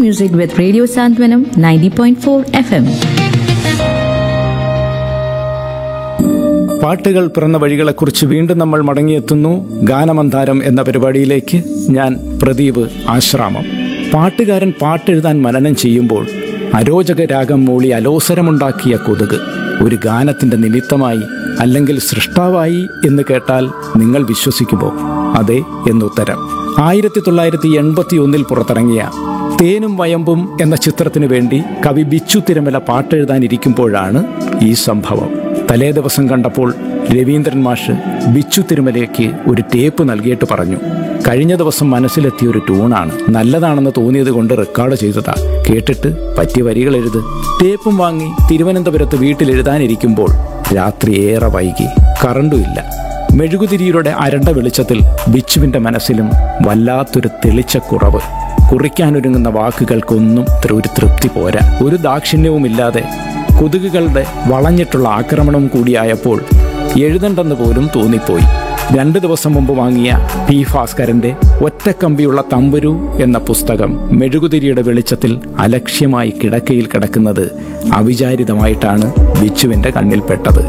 music with Radio Santwanam 90.4 FM. പാട്ടുകൾ പിറന്ന വഴികളെക്കുറിച്ച് വീണ്ടും നമ്മൾ മടങ്ങിയെത്തുന്നു ഗാനമന്താരം എന്ന പരിപാടിയിലേക്ക് ഞാൻ പ്രദീപ് ആശ്രാമം പാട്ടുകാരൻ പാട്ടെഴുതാൻ മനനം ചെയ്യുമ്പോൾ അരോചക രാഗം മൂളി അലോസരമുണ്ടാക്കിയ കൊതുക് ഒരു ഗാനത്തിന്റെ നിമിത്തമായി അല്ലെങ്കിൽ സൃഷ്ടാവായി എന്ന് കേട്ടാൽ നിങ്ങൾ വിശ്വസിക്കുമോ അതെ എന്നുത്തരം ആയിരത്തി തൊള്ളായിരത്തി എൺപത്തി ഒന്നിൽ പുറത്തിറങ്ങിയ തേനും വയമ്പും എന്ന ചിത്രത്തിനു വേണ്ടി കവി ബിച്ചു തിരുമല പാട്ടെഴുതാനിരിക്കുമ്പോഴാണ് ഈ സംഭവം തലേ ദിവസം കണ്ടപ്പോൾ രവീന്ദ്രൻ മാഷ് ബിച്ചു തിരുമലയ്ക്ക് ഒരു ടേപ്പ് നൽകിയിട്ട് പറഞ്ഞു കഴിഞ്ഞ ദിവസം മനസ്സിലെത്തിയ ഒരു ട്യൂണാണ് നല്ലതാണെന്ന് തോന്നിയത് കൊണ്ട് റെക്കോർഡ് ചെയ്തതാ കേട്ടിട്ട് പറ്റിയ വരികൾ എഴുത് ടേപ്പും വാങ്ങി തിരുവനന്തപുരത്ത് വീട്ടിൽ എഴുതാനിരിക്കുമ്പോൾ രാത്രി ഏറെ വൈകി കറണ്ടും ഇല്ല മെഴുകുതിരിയുടെ അരണ്ട വെളിച്ചത്തിൽ ബിച്ചുവിന്റെ മനസ്സിലും വല്ലാത്തൊരു തെളിച്ചക്കുറവ് കുറിക്കാനൊരുങ്ങുന്ന വാക്കുകൾക്കൊന്നും ത്ര- ഒരു തൃപ്തി പോരാ ഒരു ദാക്ഷിണ്യവുമില്ലാതെ കൊതുകുകളുടെ വളഞ്ഞിട്ടുള്ള ആക്രമണം കൂടിയായപ്പോൾ എഴുതണ്ടെന്ന് പോലും തോന്നിപ്പോയി രണ്ടു ദിവസം മുമ്പ് വാങ്ങിയ പി ഭാസ്കരന്റെ ഒറ്റക്കമ്പിയുള്ള തമ്പുരു എന്ന പുസ്തകം മെഴുകുതിരിയുടെ വെളിച്ചത്തിൽ അലക്ഷ്യമായി കിടക്കയിൽ കിടക്കുന്നത് അവിചാരിതമായിട്ടാണ് ബിച്ചുവിന്റെ കണ്ണിൽപ്പെട്ടത്